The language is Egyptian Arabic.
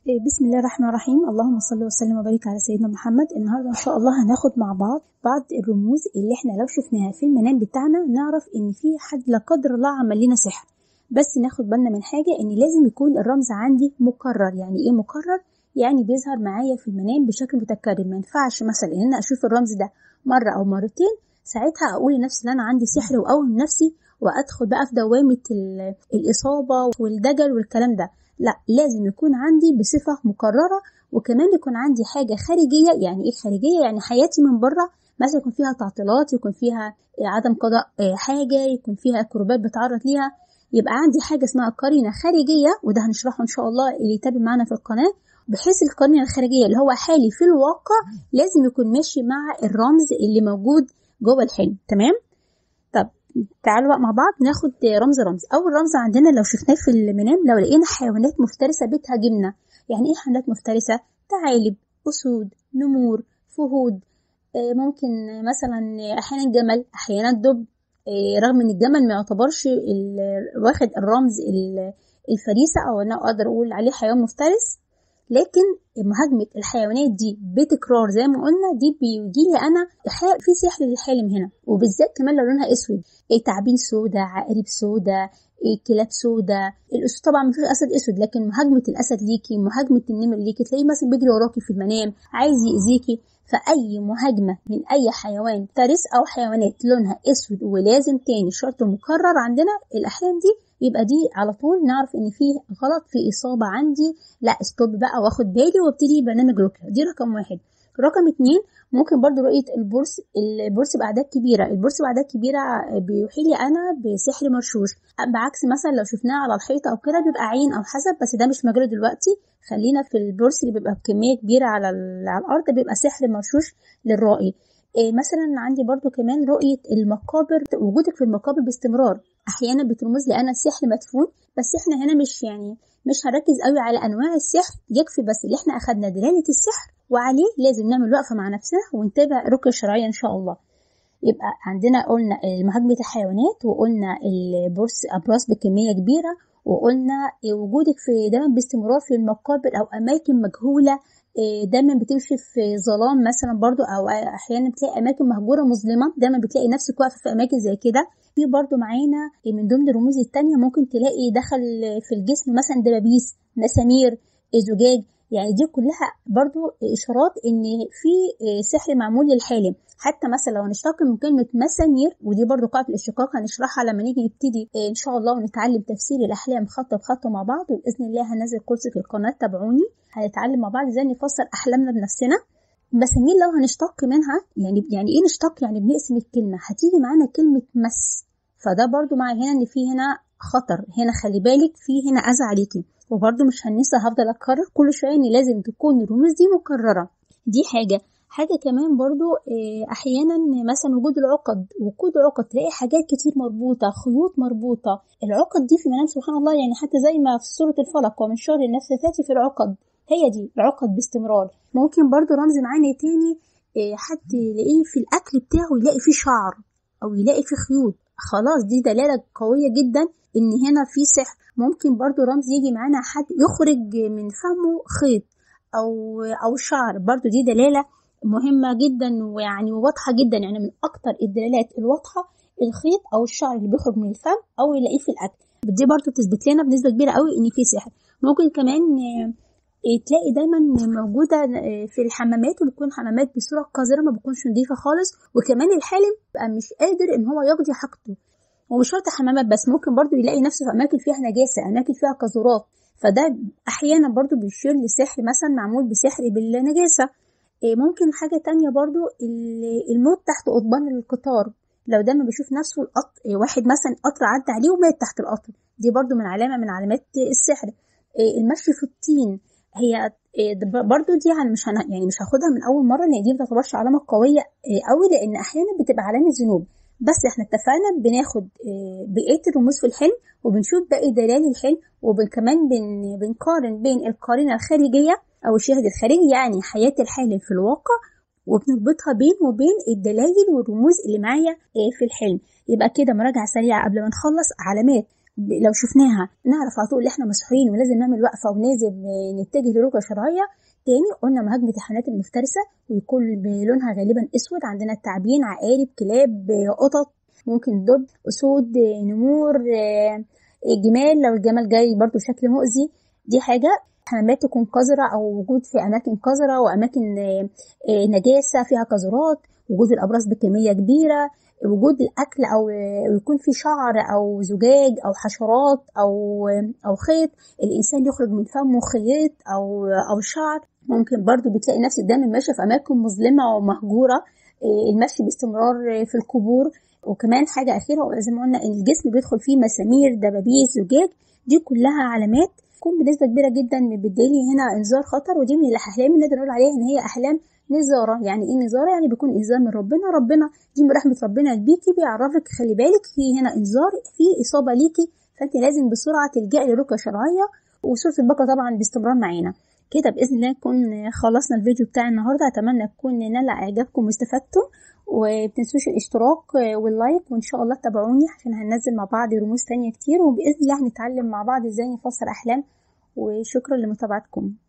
بسم الله الرحمن الرحيم اللهم صل وسلم وبارك على سيدنا محمد النهارده ان شاء الله هناخد مع بعض بعض الرموز اللي احنا لو شفناها في المنام بتاعنا نعرف ان في حد لا قدر الله عمل لنا سحر بس ناخد بالنا من حاجه ان لازم يكون الرمز عندي مكرر يعني ايه مكرر يعني بيظهر معايا في المنام بشكل متكرر ما ينفعش مثلا ان انا اشوف الرمز ده مره او مرتين ساعتها اقول لنفسي ان انا عندي سحر واوهم نفسي وادخل بقى في دوامه الاصابه والدجل والكلام ده لا لازم يكون عندي بصفة مكررة وكمان يكون عندي حاجة خارجية يعني ايه خارجية يعني حياتي من بره مثلا يكون فيها تعطيلات يكون فيها عدم قضاء حاجة يكون فيها كربات بتعرض ليها يبقى عندي حاجة اسمها قرينة خارجية وده هنشرحه إن شاء الله اللي يتابع معانا في القناة بحيث القرينة الخارجية اللي هو حالي في الواقع لازم يكون ماشي مع الرمز اللي موجود جوه الحلم تمام طب تعالوا بقى مع بعض ناخد رمز رمز اول رمز عندنا لو شفناه في المنام لو لقينا حيوانات مفترسه بتهاجمنا يعني ايه حيوانات مفترسه ثعالب اسود نمور فهود ممكن مثلا احيانا جمل احيانا دب رغم ان الجمل ما يعتبرش واخد الرمز الفريسه او انا اقدر اقول عليه حيوان مفترس لكن مهاجمة الحيوانات دي بتكرار زي ما قلنا دي بيجي لي أنا في سحر للحالم هنا وبالذات كمان لو لونها أسود إيه تعابين سودا عقارب سودا إيه كلاب سودا الأسود طبعا مفيش أسد أسود لكن مهاجمة الأسد ليكي مهاجمة النمر ليكي تلاقيه مثلا بيجري وراكي في المنام عايز يأذيكي فأي مهاجمة من أي حيوان ترس أو حيوانات لونها أسود ولازم تاني شرط مكرر عندنا الأحلام دي يبقى دي على طول نعرف ان في غلط في اصابه عندي لا استوب بقى واخد بالي وابتدي برنامج رقيه دي رقم واحد رقم اتنين ممكن برضو رؤية البورس البورس بأعداد كبيرة البورس بأعداد كبيرة بيوحي لي أنا بسحر مرشوش بعكس مثلا لو شفناه على الحيطة أو كده بيبقى عين أو حسب بس ده مش مجال دلوقتي خلينا في البورس اللي بيبقى بكمية كبيرة على, على الأرض بيبقى سحر مرشوش للرائي إيه مثلا عندي برضو كمان رؤية المقابر وجودك في المقابر باستمرار أحيانا بترمز لي أنا السحر مدفون بس احنا هنا مش يعني مش هنركز قوي على أنواع السحر يكفي بس اللي احنا أخدنا دلالة السحر وعليه لازم نعمل وقفة مع نفسنا ونتابع رقية شرعية إن شاء الله يبقى عندنا قلنا مهاجمة الحيوانات وقلنا البورس أبراس بكمية كبيرة وقلنا وجودك في دايما باستمرار في المقابر أو أماكن مجهولة دايما بتمشي في ظلام مثلا برضو او احيانا بتلاقي اماكن مهجوره مظلمه دايما بتلاقي نفسك واقفه في اماكن زي كده في برضو معانا من ضمن الرموز التانية ممكن تلاقي دخل في الجسم مثلا دبابيس مسامير زجاج يعني دي كلها برضو اشارات ان في سحر معمول للحالم حتى مثلا لو هنشتق من كلمة مسامير ودي برضو قاعدة الاشتقاق هنشرحها لما نيجي نبتدي ان شاء الله ونتعلم تفسير الاحلام خط بخط مع بعض وباذن الله هنزل كورس في القناة تابعوني هنتعلم مع بعض ازاي نفسر احلامنا بنفسنا مسامير لو هنشتق منها يعني يعني ايه نشتق يعني بنقسم الكلمة هتيجي معانا كلمة مس فده برضو مع هنا ان في هنا خطر هنا خلي بالك في هنا اذى عليكي وبرضو مش هننسى هفضل اكرر كل شويه ان لازم تكون الرموز دي مكرره دي حاجه حاجة كمان برضو أحيانا مثلا وجود العقد وجود عقد تلاقي حاجات كتير مربوطة خيوط مربوطة العقد دي في منام سبحان الله يعني حتى زي ما في سورة الفلق ومن شر النفاثات في العقد هي دي العقد باستمرار ممكن برضو رمز معانا تاني حد يلاقيه في الأكل بتاعه يلاقي فيه شعر أو يلاقي فيه خيوط خلاص دي دلالة قوية جدا إن هنا في سحر ممكن برضو رمز يجي معانا حد يخرج من فمه خيط أو أو شعر برضو دي دلالة مهمة جدا ويعني واضحة جدا يعني من أكتر الدلالات الواضحة الخيط أو الشعر اللي بيخرج من الفم أو يلاقيه في الأكل دي برضو بتثبت لنا بنسبة كبيرة قوي إن في سحر ممكن كمان تلاقي دايما موجودة في الحمامات وبتكون حمامات بصورة قذرة ما بتكونش نظيفة خالص وكمان الحالم بقى مش قادر إن هو يقضي حاجته ومش شرط حمامات بس ممكن برضو يلاقي نفسه في أماكن فيها نجاسة أماكن فيها قذورات فده أحيانا برضو بيشير لسحر مثلا معمول بسحر بالنجاسة ممكن حاجة تانية برضو الموت تحت قضبان القطار لو دايما بيشوف نفسه القطر واحد مثلا قطر عدى عليه ومات تحت القطر دي برضو من علامة من علامات السحر المشي في الطين هي برضو دي يعني مش هن... يعني مش هاخدها من اول مره لان دي ما تعتبرش علامه قويه قوي لان احيانا بتبقى علامه ذنوب بس احنا اتفقنا بناخد بقيه الرموز في الحلم وبنشوف باقي دلال الحلم وكمان بن... بنقارن بين القارنه الخارجيه او الشاهد الخارجي يعني حياه الحالم في الواقع وبنربطها بين وبين الدلائل والرموز اللي معايا في الحلم يبقى كده مراجعه سريعه قبل ما نخلص علامات لو شفناها نعرف على طول ان احنا مسحورين ولازم نعمل وقفه ولازم نتجه لرقيه شرعيه تاني قلنا مهاجمة الحيوانات المفترسة ويكون بلونها غالبا اسود عندنا التعابين عقارب كلاب قطط ممكن دب اسود نمور جمال لو الجمل جاي برضو بشكل مؤذي دي حاجة حمامات تكون قذرة أو وجود في أماكن قذرة وأماكن نجاسة فيها قذرات وجود الأبراز بكمية كبيرة وجود الأكل أو يكون في شعر أو زجاج أو حشرات أو أو خيط الإنسان يخرج من فمه خيط أو أو شعر ممكن برضو بتلاقي نفس الدم ماشية في أماكن مظلمة ومهجورة المشي باستمرار في القبور وكمان حاجة أخيرة زي ما قلنا الجسم بيدخل فيه مسامير دبابيس زجاج دي كلها علامات تكون بنسبة كبيرة جدا بتديلي هنا إنذار خطر ودي من الأحلام اللي نقدر نقول عليها إن هي أحلام نظارة يعني إيه نظارة يعني بيكون إنذار من ربنا ربنا دي من رحمة ربنا بيكي بيعرفك خلي بالك في هنا إنذار في إصابة ليكي فأنت لازم بسرعة تلجأي لرقية شرعية وسورة البقرة طبعا باستمرار معانا كده باذن الله نكون خلصنا الفيديو بتاع النهارده اتمنى تكون نال اعجابكم واستفدتم ومتنسوش الاشتراك واللايك وان شاء الله تتابعوني عشان هننزل مع بعض رموز تانية كتير وباذن الله هنتعلم مع بعض ازاي نفسر احلام وشكرا لمتابعتكم